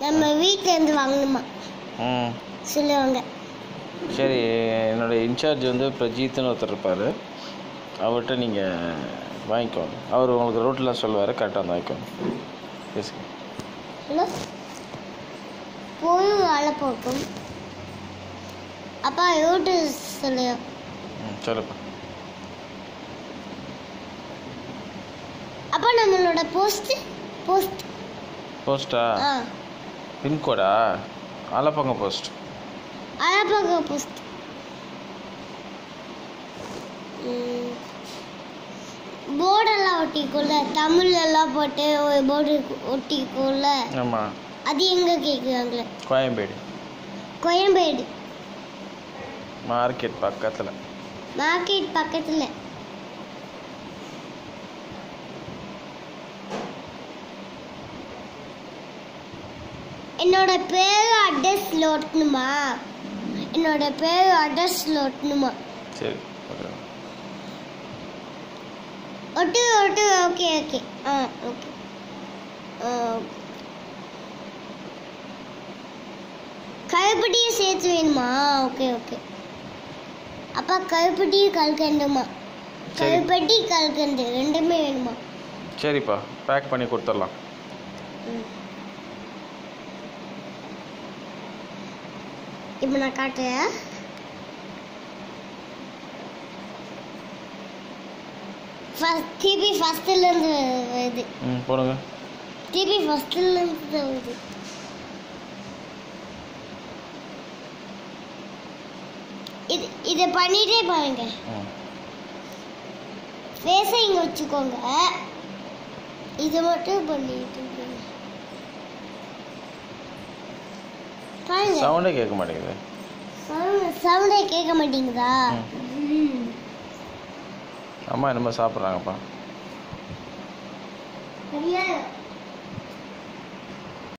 நம்ம வீட்ல இருந்து வாங்கணுமா ம் சொல்லுவாங்க சரி என்னோட இன்சார்ஜ் வந்து பிரஜீத்னு ஒருத்தர் இருப்பார் அவர்கிட்ட நீங்கள் வாங்கிக்கோங்க அவர் உங்களுக்கு ரோட்டில் சொல்லுவார் கரெக்டாக வந்து வாங்கிக்கோங்க பேசுங்க ஹலோ போய் வேலை பார்க்கும் அப்பா யூடியூப் சொல்லு ம் சொல்லுப்பா அப்பா நம்மளோட போஸ்ட் போஸ்ட் போஸ்ட்டா ஆ பின்கோடா ஆலப்பங்க போஸ்ட் அழப்பாக்க போஸ்ட் போர்டெல்லாம் ஒட்டிக்குள்ள தமிழ் எல்லாம் போட்டு ஒரு போர்டு ஒட்டிக்குள்ள ஆமாம் அது எங்க கேட்குறாங்களே கோயம்பேடு கோயம்பேடு மார்க்கெட் பக்கத்தில் மார்க்கெட் பக்கத்துல என்னோட பேர் அட்ரஸ்ல ஒட்டணுமா என்னோட பேர் அட்ரஸ்ல ஒட்டணுமா சரி ஓகே ஒட்டு ஒட்டு ஓகே ஓகே ஆ ஓகே கருப்பட்டியும் சேர்த்து வேணுமா ஓகே ஓகே அப்பா கருப்பட்டியும் கல்கண்டுமா சரி. கருப்பட்டி கல்கண்டு ரெண்டுமே வேணுமா சரிப்பா பேக் பண்ணி கொடுத்துடலாம் இப்போ நான் காட்டுறேன் ஃபஸ்ட் திருப்பி ஃபஸ்ட்டுலேருந்து வருது ம் போடுங்க திருப்பி ஃபஸ்ட்டுலேருந்து தான் வருது இது இதை பண்ணிட்டே பாருங்க ம் ஃபேஸை இங்கே வச்சுக்கோங்க இதை மட்டும் பண்ணிட்டு இருங்க. பாருங்க சவுண்டே கேட்க மாட்டேங்குது சவுண்டே கேட்க மாட்டேங்குதா ம். அம்மா என்னமோ சாப்பிட்றாங்கப்பா சரியா